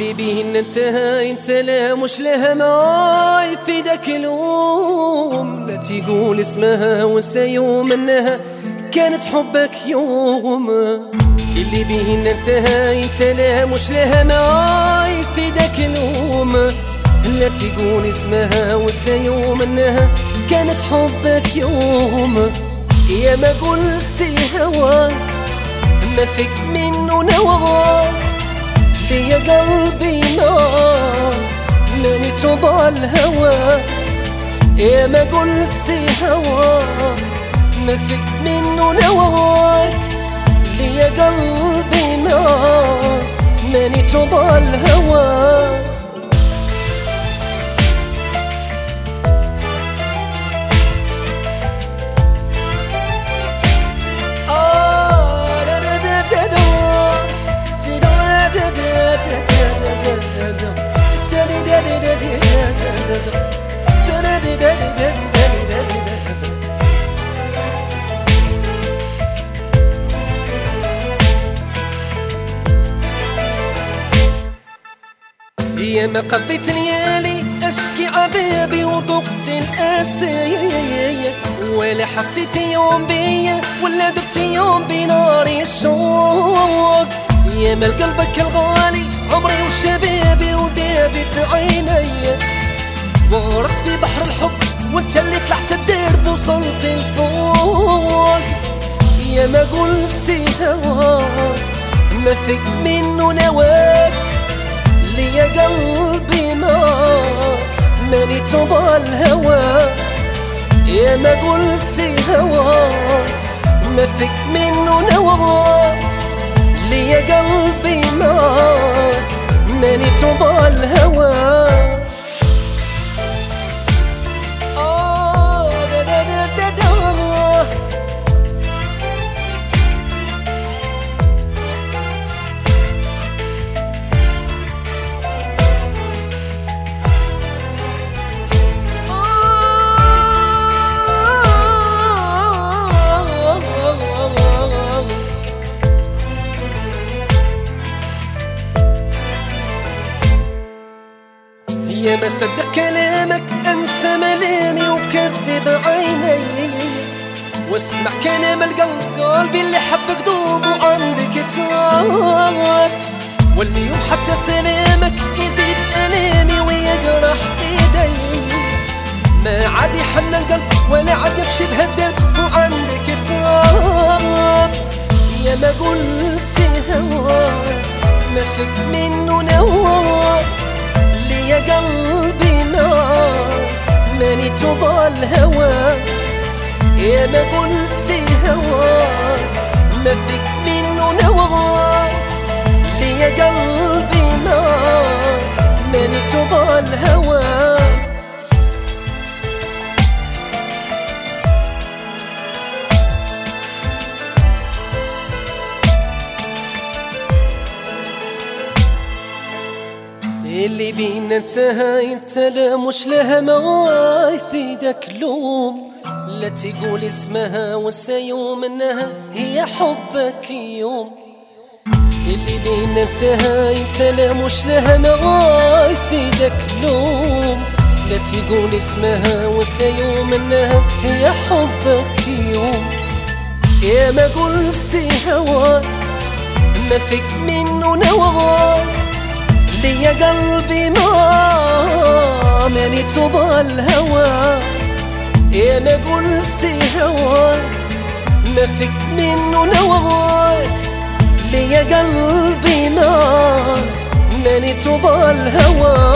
اللي بيه انتهى انت لا مش لها ما يفيدك اليوم لا تقول اسمها وانسى يوم انها كانت حبك يوم اللي بيه انتهى انت لا مش لها ما يفيدك اليوم لا تقول اسمها وانسى يوم انها كانت حبك يوم يا ما قلت هواك ما فيك منه نواك لي قلبي نار ماني تبع الهوى يا ما قلت هوا ما فيك منه نواك لي قلبي نار ماني تبع الهوى يا ما قضيت ليالي اشكي عذابي وضقت الاسى ولا حسيت يوم بيا ولا دبت يوم بناري الشوق يا ما قلبك الغالي عمري وشبابي ودابت عيني ورحت في بحر الحب وانت اللي طلعت الدرب وصلت الفوق يا ما قلت هواك ما فيك منه نواك لي قلبي معاك ماني تبع الهوى يا ما قلت هواك ما فيك منه نواك لي قلبي معاك ماني تبع الهوى آه دا دا دا دا دا. يا ما صدق كلامك انسى ملامي وكذب عيني واسمع كلام القلب قلبي اللي حبك دوب وعندك تعب واليوم حتى سلامك يزيد الامي ويجرح ايدي ما عاد يحن القلب ولا عاد يمشي بهالدرب وعندك تعب يا ما قلت هواك ما فيك منه نواك لي قلبي نار ماني تبع الهوى يا ما قلت هواك ما فيك منه نواك لي قلبي نار ماني تبع الهوى اللي بينا انتهى انت لا مش لها ما يفيدك لوم لا تقول اسمها والسيوم انها هي حبك يوم اللي بينا انتهى انت لا مش لها ما يفيدك لوم لا تقول اسمها والسيوم انها هي حبك يوم يا ما قلت هواك ما فيك منه نواك لي قلبي ما ماني تبع الهوى يا ما قلت هواك ما فيك منه نواك لي قلبي ما ماني تبع الهوى